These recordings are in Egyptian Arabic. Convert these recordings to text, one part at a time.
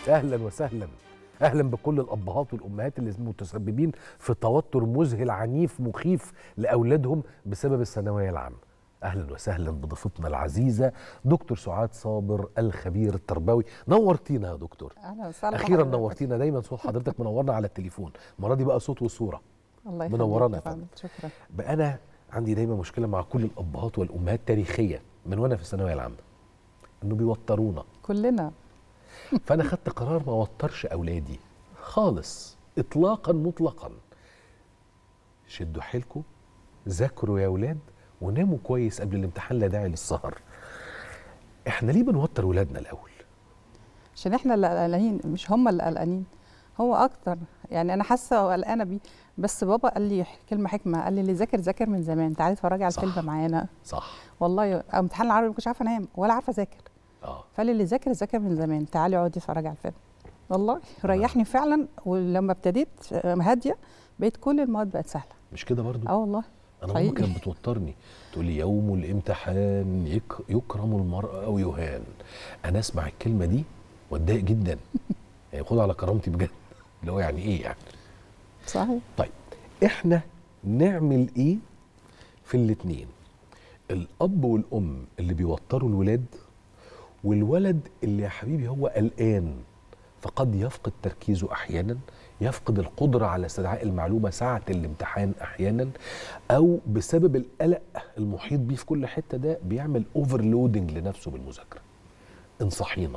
اهلا وسهلا اهلا بكل الابهات والامهات اللي متسببين في توتر مذهل عنيف مخيف لاولادهم بسبب الثانويه العامه اهلا وسهلا بضيفتنا العزيزه دكتور سعاد صابر الخبير التربوي نورتينا يا دكتور اهلا وسهلا اخيرا بحضرتك. نورتينا دايما صوت حضرتك منورنا على التليفون المره دي بقى صوت وصوره الله يخليك منورانا يا يا فندم. شكرا بقى انا عندي دايما مشكله مع كل الابهات والامهات تاريخيا من وانا في الثانويه العامه انه بيوترونا كلنا فانا خدت قرار ما اوترش اولادي خالص اطلاقا مطلقا شدوا حيلكم ذاكروا يا اولاد وناموا كويس قبل الامتحان لا داعي للسهر احنا ليه بنوتر ولادنا الاول عشان احنا اللي قلقانين مش هم اللي قلقانين هو اكتر يعني انا حاسه وقلقانه بيه بس بابا قال لي كلمه حكمه قال لي اللي ذاكر ذاكر من زمان تعالي اتفرجي على صح. الفيلم معانا صح والله امتحان العربي ما كنتش عارفه انام ولا عارفه اذاكر اه فقال لي اللي ذاكر ذاكر من زمان تعالي اقعدي اتفرجي على الفيلم والله ريحني فعلا ولما ابتديت آه، هاديه بقيت كل المواد بقت سهله مش كده برضو اه والله انا ماما حقيقي. كانت بتوترني تقول لي يوم الامتحان يك يكرم المرء او يهان انا اسمع الكلمه دي واتضايق جدا يعني خد على كرامتي بجد اللي هو يعني ايه يعني صحيح طيب احنا نعمل ايه في الاتنين الاب والام اللي بيوتروا الولاد والولد اللي يا حبيبي هو قلقان فقد يفقد تركيزه احيانا يفقد القدره على استدعاء المعلومه ساعه الامتحان احيانا او بسبب القلق المحيط بيه في كل حته ده بيعمل اوفرلودنج لنفسه بالمذاكره انصحينا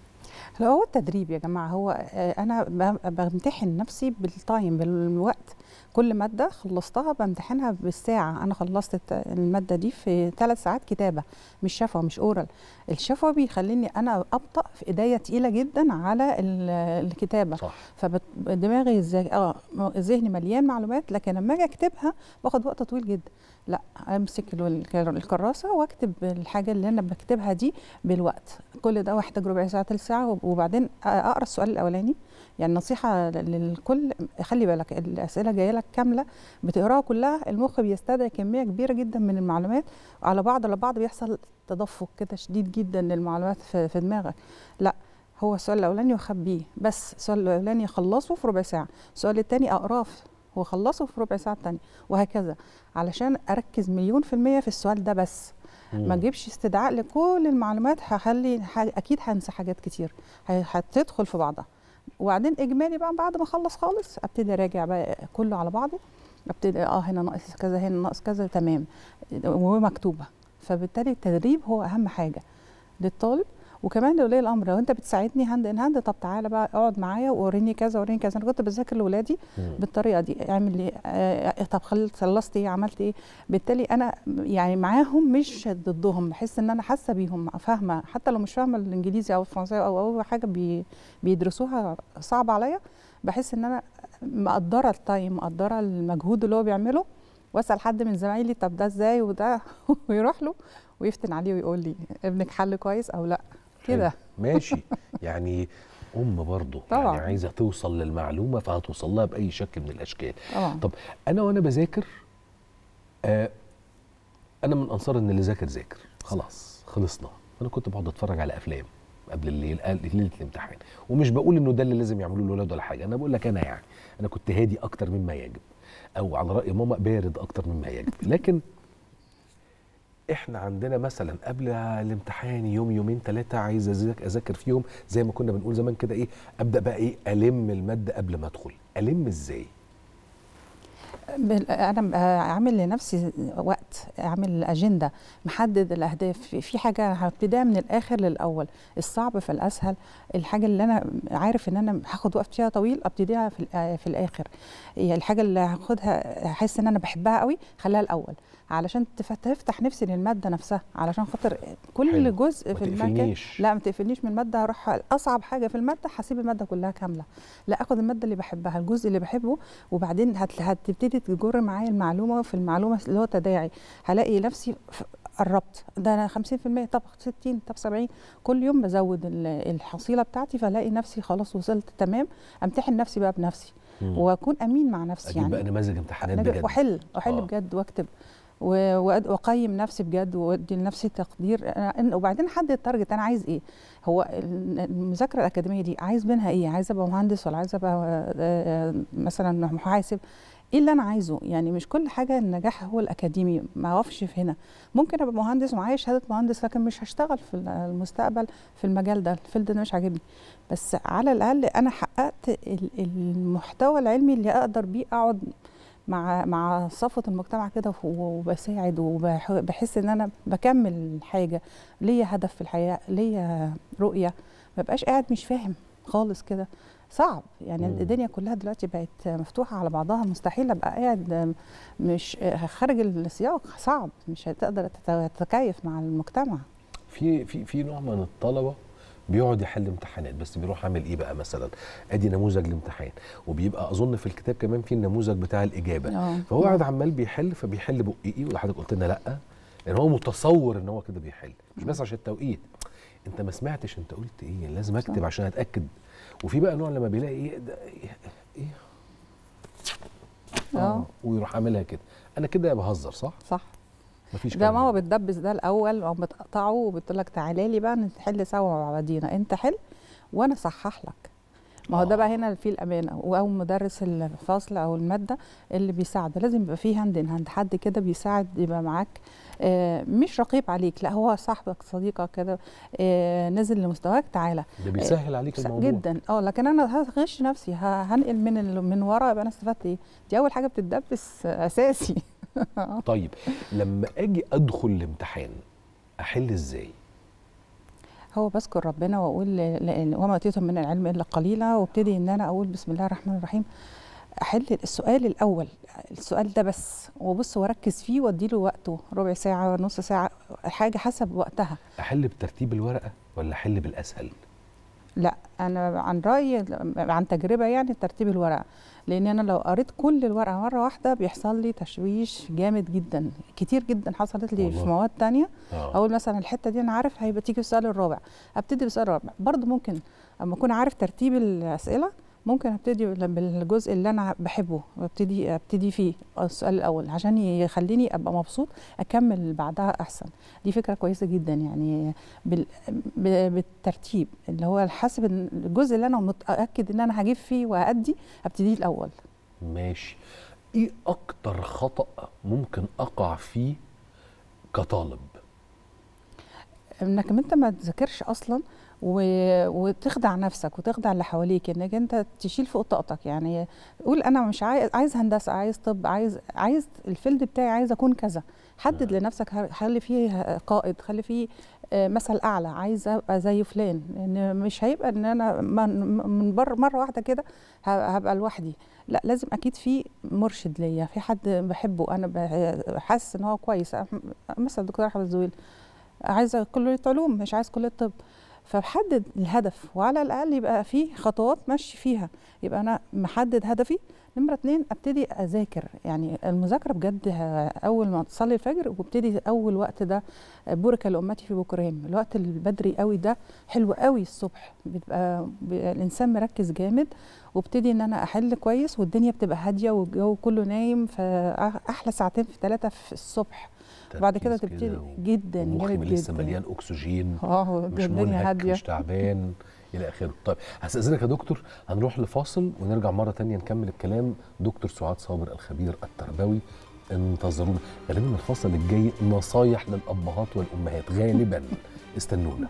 لا هو التدريب يا جماعه هو آه، انا ب- بمتحن نفسي بالتايم بالوقت كل ماده خلصتها بمتحنها بالساعه انا خلصت الت- الماده دي في ثلاث ساعات كتابه مش شفوي مش اورال الشفوي بيخليني انا ابطا في ايديا تقيله جدا على ال- الكتابه صح فدماغي ازاي اه ذهني مليان معلومات لكن لما اجي اكتبها باخد وقت طويل جدا لا امسك ال- الكراسه واكتب الحاجه اللي انا بكتبها دي بالوقت كل ده محتاج ربع ساعه تلت ساعه وبعدين اقرا السؤال الاولاني يعني نصيحه للكل خلي بالك الاسئله جايه لك كامله بتقراها كلها المخ بيستدعي كميه كبيره جدا من المعلومات على بعض على بعض بيحصل تدفق كده شديد جدا للمعلومات في, في دماغك لا هو السؤال الاولاني واخبيه بس السؤال الاولاني اخلصه في ربع ساعه السؤال الثاني اقراه في- واخلصه في ربع ساعه الثانيه وهكذا علشان اركز مليون في الميه في السؤال ده بس ما اجيبش استدعاء لكل المعلومات هخلي ح- اكيد هنسى حاجات كتير ه- هتدخل في بعضها وبعدين اجمالي بقى بعد ما اخلص خالص ابتدي اراجع بقى كله على بعضه ابتدي اه هنا ناقص كذا هنا ناقص كذا تمام وهو مكتوبه فبالتالي التدريب هو اهم حاجه للطالب وكمان لولي الامر لو انت بتساعدني هاند ان هاند طب تعالى بقى اقعد معايا ووريني كذا وريني كذا انا كنت بذاكر لاولادي مم. بالطريقه دي اعمل ايه آه طب خل- خلصت ايه عملت ايه بالتالي انا يعني معاهم مش ضدهم بحس ان انا حاسه بيهم فاهمه حتى لو مش فاهمه الانجليزي او الفرنساوي او اول حاجه بي بيدرسوها صعبه عليا بحس ان انا مقدره التايم مقدره المجهود اللي هو بيعمله واسال حد من زمايلي طب ده ازاي وده ويروح له ويفتن عليه ويقول لي ابنك حل كويس او لا كده ماشي يعني ام برضه طبعاً. يعني عايزه توصل للمعلومه فهتوصل لها باي شكل من الاشكال طبعا طب انا وانا بذاكر آه انا من انصار ان اللي ذاكر ذاكر خلاص خلصنا انا كنت بقعد اتفرج على افلام قبل الليل ليله الامتحان ومش بقول انه ده اللي لازم يعملوه الولاد ولا حاجه انا بقول لك انا يعني انا كنت هادي اكتر مما يجب او على راي ماما بارد اكتر مما يجب لكن احنا عندنا مثلا قبل الامتحان يوم يومين ثلاثه عايز أذاك- اذاكر فيهم زي ما كنا بنقول زمان كده ايه ابدا بقى ايه الم الماده قبل ما ادخل الم ازاي بال- انا بقى عامل لنفسي وقت عامل اجنده محدد الاهداف في- في حاجه هبتديها من الاخر للاول الصعب في الاسهل الحاجه اللي انا عارف ان انا هاخد وقت فيها طويل ابتديها في الآ- في الاخر هي الحاجه اللي هاخدها احس ان انا بحبها قوي خليها الاول علشان تف- تفتح نفسي للماده نفسها علشان خاطر كل حلو. جزء ما في المكان تقفلنيش. لا ما تقفلنيش من الماده هروح اصعب حاجه في الماده هسيب الماده كلها كامله لا اخد الماده اللي بحبها الجزء اللي بحبه وبعدين هت- هتبتدي تجر معايا المعلومه في المعلومه اللي هو تداعي هلاقي نفسي ف- قربت ده انا 50% طب 60 طب 70 كل يوم بزود ال- الحصيله بتاعتي فلاقي نفسي خلاص وصلت تمام امتحن نفسي بقى بنفسي مم. واكون امين مع نفسي اجيب يعني بقى نماذج امتحانات أنا بجد واحل واحل آه. بجد واكتب و- وأد- واقيم نفسي بجد وادي لنفسي تقدير أنا- وبعدين احدد التارجت انا عايز ايه هو ال- المذاكره الاكاديميه دي عايز منها ايه عايز ابقى مهندس ولا عايز ابقى آه، آه، مثلا محاسب ايه اللي انا عايزه يعني مش كل حاجه النجاح هو الاكاديمي ما اقفش في هنا ممكن ابقى مهندس ومعايا شهاده مهندس لكن مش هشتغل في المستقبل في المجال ده الفيلد ده مش عاجبني بس على الاقل انا حققت ال- المحتوى العلمي اللي اقدر بيه اقعد مع مع صفوه المجتمع كده وبساعد وبحس ان انا بكمل حاجه ليا هدف في الحياه ليا رؤيه ما بقاش قاعد مش فاهم خالص كده صعب يعني مم. الدنيا كلها دلوقتي بقت مفتوحه على بعضها مستحيل ابقى قاعد مش خارج السياق صعب مش هتقدر تت- تتكيف مع المجتمع في في في نوع من الطلبه بيقعد يحل امتحانات بس بيروح عامل ايه بقى مثلا ادي نموذج الامتحان وبيبقى اظن في الكتاب كمان في النموذج بتاع الاجابه آه. فهو قاعد عمال بيحل فبيحل بقيقي وده حضرتك قلت لنا لا لان هو متصور ان هو كده بيحل مش بس عشان التوقيت انت ما سمعتش انت قلت ايه لازم اكتب صح. عشان اتاكد وفي بقى نوع لما بيلاقي ايه ده ايه, إيه؟ اه ويروح عاملها كده انا كده بهزر صح صح مفيش ده كلام ماما يعني. بتدبس ده الاول او بتقطعه وبتقول لك تعالى لي بقى نحل سوا مع بعضينا انت حل وانا صحح لك ما هو ده بقى هنا في الامانه او مدرس الفصل او الماده اللي بيساعد لازم يبقى فيه هاند ان هاند حد كده بيساعد يبقى معاك آه، مش رقيب عليك لا هو صاحبك صديقك كده آه، نزل لمستواك تعالى ده بيسهل عليك س- الموضوع جدا اه لكن انا هغش نفسي ه- هنقل من ال- من ورا يبقى انا استفدت ايه دي اول حاجه بتتدبس آه، اساسي طيب لما اجي ادخل الامتحان احل ازاي هو بذكر ربنا واقول ل- ل- وما اتيتم من العلم الا قليلا وابتدي ان انا اقول بسم الله الرحمن الرحيم احل السؤال الاول السؤال ده بس وبص واركز فيه واديله وقته ربع ساعه نص ساعه حاجه حسب وقتها احل بترتيب الورقه ولا احل بالاسهل لا انا عن رايي عن تجربه يعني ترتيب الورقه لان انا لو قريت كل الورقه مره واحده بيحصل لي تشويش جامد جدا كتير جدا حصلت لي والله. في مواد تانية اه اقول مثلا الحته دي انا عارف هيبقى تيجي في السؤال الرابع ابتدي بالسؤال الرابع برضه ممكن اما اكون عارف ترتيب الاسئله ممكن ابتدي بال- بالجزء اللي انا بحبه وابتدي ابتدي فيه السؤال الاول عشان يخليني ابقى مبسوط اكمل بعدها احسن دي فكره كويسه جدا يعني بال... ب- بالترتيب اللي هو حسب إن الجزء اللي انا متاكد ان انا هجيب فيه وهادي ابتدي الاول ماشي ايه اكتر خطا ممكن اقع فيه كطالب انك انت ما تذاكرش اصلا و... وتخدع نفسك وتخدع اللي حواليك انك انت تشيل فوق طاقتك يعني قول انا مش عايز عايز هندسه عايز طب عايز عايز الفيلد بتاعي عايز اكون كذا حدد آه. لنفسك ه- خلي فيه قائد خلي فيه آه، مثل اعلى عايز ابقى زي فلان لان مش هيبقى ان انا من من بر مره واحده كده ه- هبقى لوحدي لا لازم اكيد في مرشد ليا في حد بحبه انا ب- حاسس ان هو كويس مثلا الدكتور احمد زويل عايزه كليه علوم مش عايز كليه طب فبحدد الهدف وعلى الاقل يبقى في خطوات ماشي فيها يبقى انا محدد هدفي نمرة اتنين ابتدي اذاكر يعني المذاكرة بجد ه- اول ما تصلي الفجر وابتدي اول وقت ده بورك لامتي في بكرهم الوقت البدري قوي ده حلو قوي الصبح بيبقى ب- الانسان مركز جامد وابتدي ان انا احل كويس والدنيا بتبقى هاديه والجو كله نايم فاحلى ساعتين في ثلاثه في الصبح بعد كده تركيز تبتدي و- جدا ومخي جامد لسه جدا مليان اكسجين اه مش الدنيا منهك هاديه مش تعبان الى اخره طيب هستاذنك يا دكتور هنروح لفاصل ونرجع مره تانية نكمل الكلام دكتور سعاد صابر الخبير التربوي انتظرونا غالبا الفصل الجاي نصايح للابهات والامهات غالبا استنونا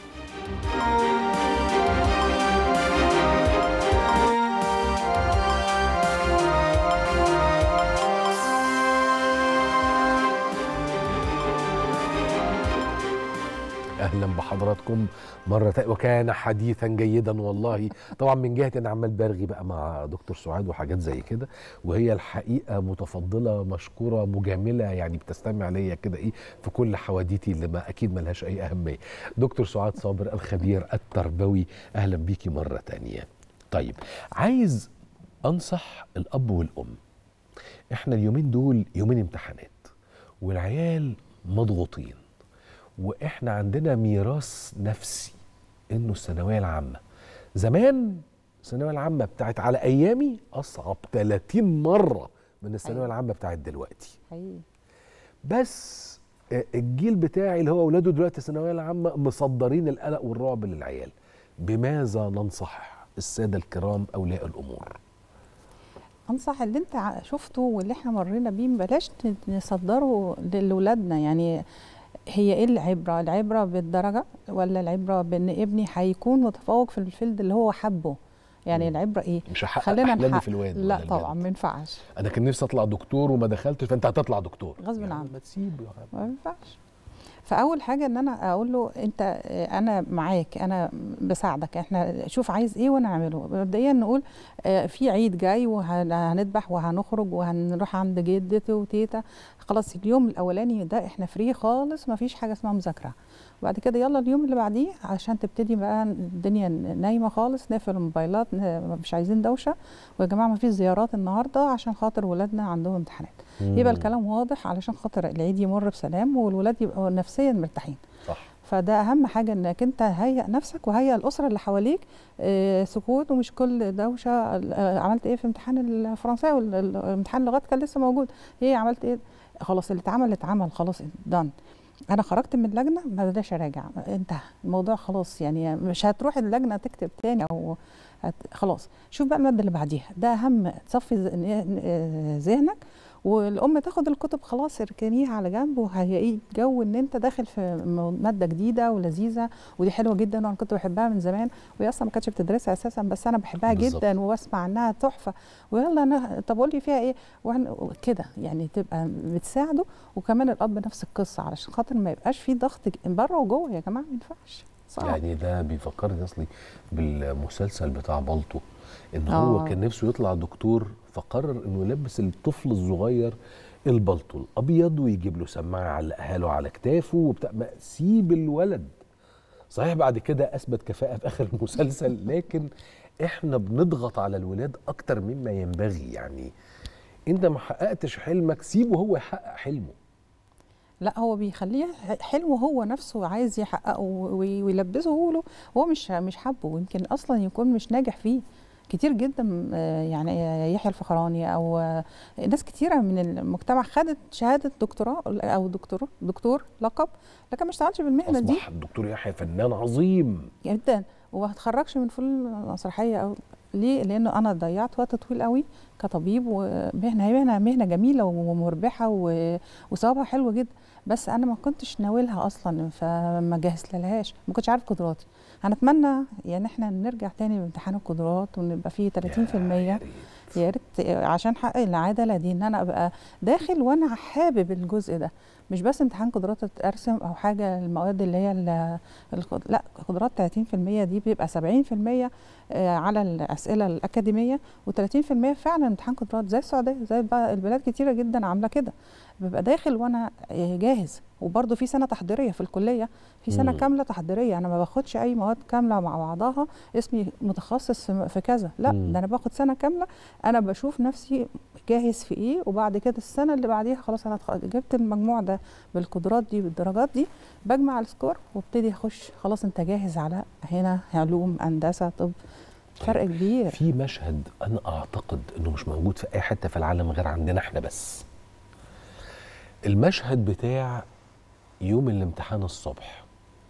اهلا بحضراتكم مره تانية وكان حديثا جيدا والله طبعا من جهه انا عمال برغي بقى مع دكتور سعاد وحاجات زي كده وهي الحقيقه متفضله مشكوره مجامله يعني بتستمع ليا كده ايه في كل حواديتي اللي ما اكيد ملهاش اي اهميه دكتور سعاد صابر الخبير التربوي اهلا بيكي مره تانية طيب عايز انصح الاب والام احنا اليومين دول يومين امتحانات والعيال مضغوطين واحنا عندنا ميراث نفسي انه الثانويه العامه زمان الثانويه العامه بتاعت على ايامي اصعب 30 مره من الثانويه أيوة. العامه بتاعت دلوقتي حقيقي بس آه، الجيل بتاعي اللي هو اولاده دلوقتي الثانويه العامه مصدرين القلق والرعب للعيال بماذا ننصح الساده الكرام اولياء الامور انصح اللي انت ع- شفته واللي احنا مرينا بيه بلاش ن- نصدره لاولادنا يعني هي ايه العبره العبره بالدرجه ولا العبره بان ابني هيكون متفوق في الفيلد اللي هو حبه يعني مم. العبره ايه مش هحقق خلينا احلامي نحقق- في الواد لا ولا طبعا البنت. ما ينفعش انا كان نفسي اطلع دكتور وما دخلتش فانت هتطلع دكتور غصب يعني عنك. ما تسيب يا حبيبي. ما ينفعش فاول حاجه ان انا اقول له انت آه، انا معاك انا بساعدك احنا شوف عايز ايه وانا اعمله مبدئيا نقول آه، في عيد جاي وهنذبح وهنخرج وهنروح عند جدتي وتيتا خلاص اليوم الاولاني ده احنا فري خالص ما فيش حاجه اسمها مذاكره وبعد كده يلا اليوم اللي بعديه عشان تبتدي بقى الدنيا نايمه خالص نقفل الموبايلات ن- مش عايزين دوشه ويا جماعه ما فيش زيارات النهارده عشان خاطر ولادنا عندهم امتحانات يبقى مم. الكلام واضح علشان خاطر العيد يمر بسلام والولاد يبقوا نفسيا مرتاحين صح فده اهم حاجه انك انت هيئ نفسك وهيئ الاسره اللي حواليك آه، سكوت ومش كل دوشه آه، عملت ايه في امتحان الفرنساوي وال- ال- امتحان اللغات كان لسه موجود ايه عملت ايه خلاص اللي اتعمل اتعمل خلاص دان انا خرجت من اللجنه ما بداش اراجع انتهى الموضوع خلاص يعني مش هتروح اللجنه تكتب تاني او هت... خلاص شوف بقى الماده اللي بعديها ده اهم تصفي ذ- آه، ذهنك والام تاخد الكتب خلاص اركنيها على جنب وهيئي جو ان انت داخل في مو- ماده جديده ولذيذه ودي حلوه جدا وانا كنت بحبها من زمان وهي اصلا ما كانتش بتدرسها اساسا بس انا بحبها بالظبط. جدا وبسمع عنها تحفه ويلا انا طب قول لي فيها ايه وإحنا- كده يعني تبقى بتساعده وكمان الاب نفس القصه علشان خاطر ما يبقاش في ضغط ج- بره وجوه يا جماعه ما ينفعش صعب يعني ده بيفكرني اصلي بالمسلسل بتاع بالطو ان هو آه. كان نفسه يطلع دكتور فقرر انه يلبس الطفل الصغير البلطو الابيض ويجيب له سماعه يعلقها له على كتافه وبتاع ما سيب الولد صحيح بعد كده اثبت كفاءه في اخر المسلسل لكن احنا بنضغط على الولاد اكتر مما ينبغي يعني انت ما حققتش حلمك سيبه هو يحقق حلمه لا هو بيخليه حلو هو نفسه عايز يحققه وي- ويلبسه له هو مش مش حابه ويمكن اصلا يكون مش ناجح فيه كتير جدا آه، يعني يحيى الفخراني او آه، ناس كتيره من المجتمع خدت شهاده دكتوراه او دكتور دكتور لقب لكن ما اشتغلش بالمهنه دي اصبح الدكتور يحيى فنان عظيم جدا وما اتخرجش من فنون مسرحيه او ليه لانه انا ضيعت وقت طويل قوي كطبيب ومهنه هي مهنه مهنه جميله ومربحه و- وثوابها حلو جدا بس انا ما كنتش ناويلها اصلا فما جهزت لهاش ما كنتش عارف قدراتي انا اتمنى يعني احنا نرجع تاني لامتحان القدرات ونبقى فيه 30% يا ريت. يا ريت عشان احقق العداله دي ان انا ابقى داخل وانا حابب الجزء ده مش بس امتحان قدرات ارسم او حاجه المواد اللي هي ال- الق- لا قدرات 30% دي بيبقى 70% آه، على الاسئله الاكاديميه و30% فعلا امتحان قدرات زي السعوديه زي بقى البلاد كتيره جدا عامله كده ببقى داخل وانا آه، جاهز وبرده في سنه تحضيريه في الكليه في سنه مم. كامله تحضيريه انا ما باخدش اي مواد كامله مع بعضها اسمي متخصص في في كذا لا مم. ده انا باخد سنه كامله انا بشوف نفسي جاهز في ايه وبعد كده السنه اللي بعديها خلاص انا اتخ- جبت المجموع ده بالقدرات دي بالدرجات دي بجمع السكور وابتدي اخش خلاص انت جاهز على هنا علوم هندسه طب فرق كبير في مشهد انا اعتقد انه مش موجود في اي حته في العالم غير عندنا احنا بس المشهد بتاع يوم الامتحان الصبح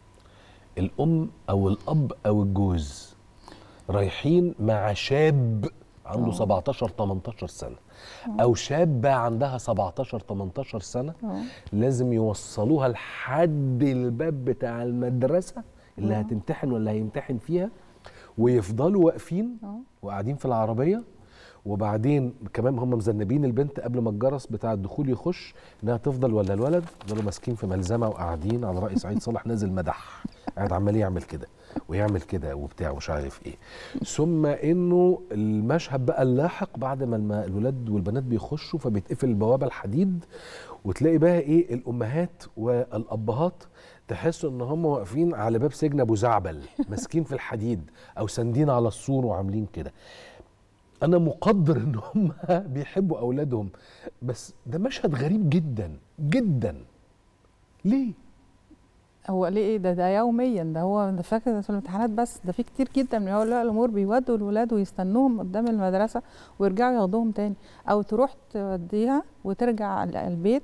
الام او الاب او الجوز رايحين مع شاب عنده آه. 17 18 سنه او شابه عندها 17 18 سنه آه. لازم يوصلوها لحد الباب بتاع المدرسه اللي آه. هتمتحن ولا هيمتحن فيها ويفضلوا واقفين آه. وقاعدين في العربيه وبعدين كمان هم مذنبين البنت قبل ما الجرس بتاع الدخول يخش انها تفضل ولا الولد يفضلوا ماسكين في ملزمه وقاعدين على راي سعيد صالح نازل مدح قاعد عمال يعمل كده ويعمل كده وبتاع ومش عارف ايه ثم انه المشهد بقى اللاحق بعد ما الم- الولاد والبنات بيخشوا فبيتقفل البوابه الحديد وتلاقي بقى ايه الامهات والابهات تحسوا ان هم واقفين على باب سجن ابو زعبل ماسكين في الحديد او ساندين على السور وعاملين كده انا مقدر ان هم بيحبوا اولادهم بس ده مشهد غريب جدا جدا ليه هو ليه ايه ده ده يوميا ده هو ده فاكر في الامتحانات بس ده في كتير جدا من اولياء الامور بيودوا الولاد ويستنوهم قدام المدرسه ويرجعوا ياخدوهم تاني او تروح توديها وترجع ال- البيت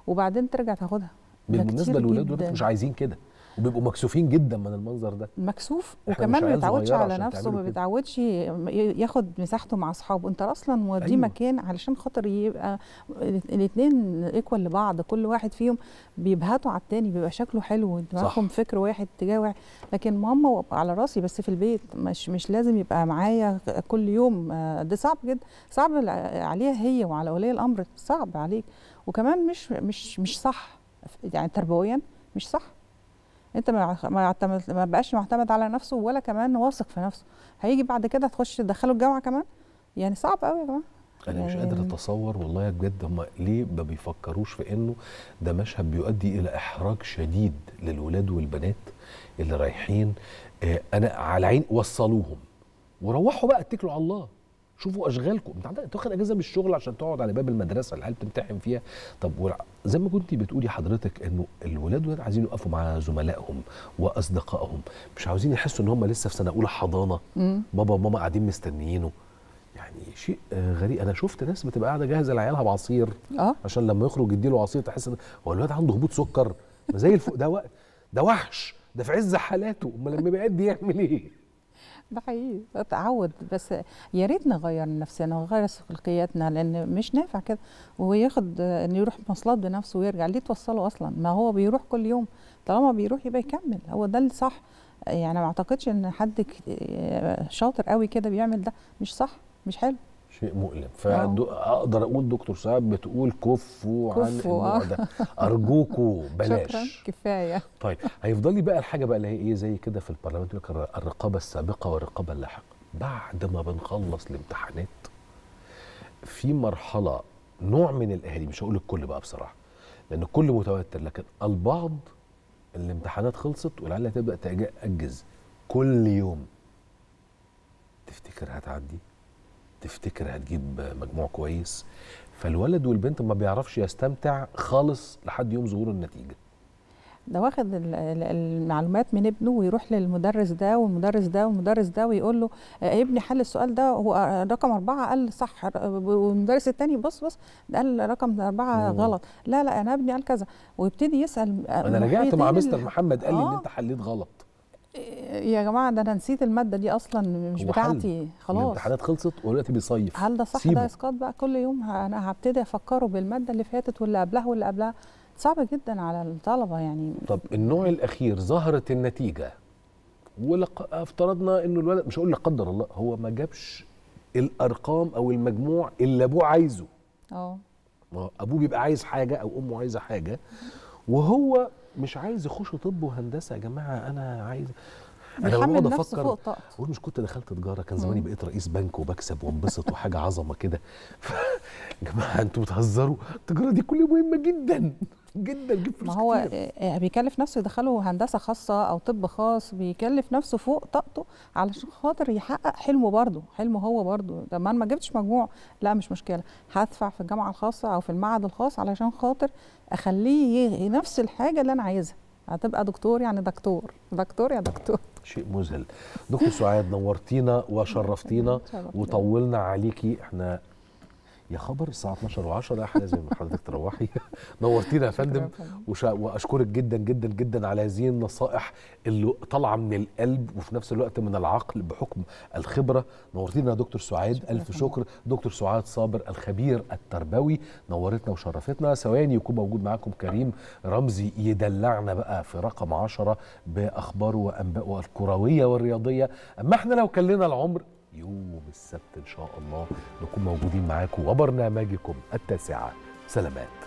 وبعدين ترجع تاخدها ده بالمناسبه كتير الولاد دول جداً. مش عايزين كده وبيبقوا مكسوفين جدا من المنظر ده مكسوف إحنا وكمان مش ما عيال بيتعودش صغيرة على عشان نفسه تعملوا ما كده. بيتعودش ي- ياخد مساحته مع اصحابه انت اصلا موديه أيوة. أيوة. مكان علشان خاطر يبقى الاثنين ايكوال لبعض كل واحد فيهم بيبهتوا على التاني بيبقى شكله حلو دماغهم فكر واحد اتجاه واحد لكن ماما على راسي بس في البيت مش مش لازم يبقى معايا كل يوم آه، ده صعب جدا صعب عليها هي وعلى ولي الامر صعب عليك وكمان مش مش مش صح يعني تربويا مش صح انت ما ما يعتمد ما بقاش معتمد على نفسه ولا كمان واثق في نفسه هيجي بعد كده تخش تدخله الجامعه كمان يعني صعب قوي يا جماعه انا مش يعني- قادر اتصور والله بجد هم ليه ما بيفكروش في انه ده مشهد بيؤدي الى احراج شديد للولاد والبنات اللي رايحين آه انا على عين وصلوهم وروحوا بقى اتكلوا على الله شوفوا اشغالكم انت عندك تاخد اجازه من الشغل عشان تقعد على باب المدرسه اللي العيال تمتحن فيها طب والع- زي ما كنتي بتقولي حضرتك انه الولاد دول عايزين يقفوا مع زملائهم واصدقائهم مش عاوزين يحسوا ان هم لسه في سنه اولى حضانه مم. بابا وماما قاعدين مستنيينه يعني شيء آه، غريب انا شفت ناس بتبقى قاعده جاهزه لعيالها بعصير اه عشان لما يخرج يديله عصير تحس ان هو الواد عنده هبوط سكر ما زي الفوق ده وق- ده وحش ده في عز حالاته امال لما يبقى قد يعمل ايه ده حقيقي تعود بس يا ريت نغير نفسنا ونغير سلوكياتنا لان مش نافع كده وياخد آه، انه يروح مواصلات بنفسه ويرجع ليه توصله اصلا ما هو بيروح كل يوم طالما بيروح يبقى يكمل هو ده الصح يعني ما اعتقدش ان حد ك- آه، شاطر قوي كده بيعمل ده مش صح مش حلو شيء مؤلم فاقدر اقول دكتور سعاد بتقول كفوا عن كفوا، النوع آه. ده ارجوكوا بلاش شكرا كفايه طيب هيفضل لي بقى الحاجه بقى اللي هي ايه زي كده في البرلمان يقول لك الر- الرقابه السابقه والرقابه اللاحقه بعد ما بنخلص الامتحانات في مرحله نوع من الاهالي مش هقول الكل بقى بصراحه لان الكل متوتر لكن البعض الامتحانات خلصت والعيال هتبدا تاجز كل يوم تفتكر هتعدي تفتكر هتجيب مجموع كويس فالولد والبنت ما بيعرفش يستمتع خالص لحد يوم ظهور النتيجه ده واخد ال- ال- المعلومات من ابنه ويروح للمدرس ده والمدرس ده والمدرس ده ويقول له آه، ابني حل السؤال ده هو آه، رقم أربعة قال صح آه، والمدرس التاني بص بص ده قال رقم أربعة مم. غلط لا لا أنا ابني قال كذا ويبتدي يسأل آه، انا رجعت مع محيطين مستر ال- محمد قال لي ان آه. انت حليت غلط يا جماعة ده أنا نسيت المادة دي أصلا مش هو حل. بتاعتي خلاص الامتحانات خلصت ودلوقتي بيصيف هل ده صح سيبه. ده اسقاط بقى كل يوم ه- انا هبتدي افكره بالماده اللي فاتت واللي قبلها واللي قبلها صعب جدا على الطلبه يعني طب النوع الاخير ظهرت النتيجه ولق... افترضنا انه الولد مش هقول لا قدر الله هو ما جابش الارقام او المجموع اللي ابوه عايزه اه ما هو ابوه بيبقى عايز حاجه او امه عايزه حاجه وهو مش عايز يخش طب وهندسه يا جماعه انا عايز انا بيحمل بقعد نفسه افكر فوق طاقته اقول مش كنت دخلت تجاره كان زماني بقيت رئيس بنك وبكسب وانبسط وحاجه عظمه كده ف- يا جماعه انتوا بتهزروا التجاره دي كلها مهمه جدا جدا جيب ما فلوس هو كتير. آه، بيكلف نفسه يدخله هندسه خاصه او طب خاص بيكلف نفسه فوق طاقته علشان خاطر يحقق حلمه برضه حلمه هو برضه طب ما انا ما جبتش مجموع لا مش مشكله هدفع في الجامعه الخاصه او في المعهد الخاص علشان خاطر اخليه ي- نفس الحاجه اللي انا عايزها هتبقى دكتور يعني دكتور دكتور يا دكتور شيء مذهل دكتور سعاد نورتينا وشرفتينا شرف ليا. وطولنا عليكي احنا يا خبر الساعه 12 و10 احنا لازم حضرتك تروحي نورتينا يا فندم يا فندم. وش- واشكرك جدا جدا جدا على هذه النصائح اللي طالعه من القلب وفي نفس الوقت من العقل بحكم الخبره نورتينا يا دكتور سعاد شكرا الف يا شكر دكتور سعاد صابر الخبير التربوي نورتنا وشرفتنا ثواني يكون موجود معاكم كريم رمزي يدلعنا بقى في رقم عشرة باخباره وانبائه الكرويه والرياضيه اما احنا لو كان لنا العمر يوم السبت ان شاء الله نكون موجودين معاكم وبرنامجكم التاسعه سلامات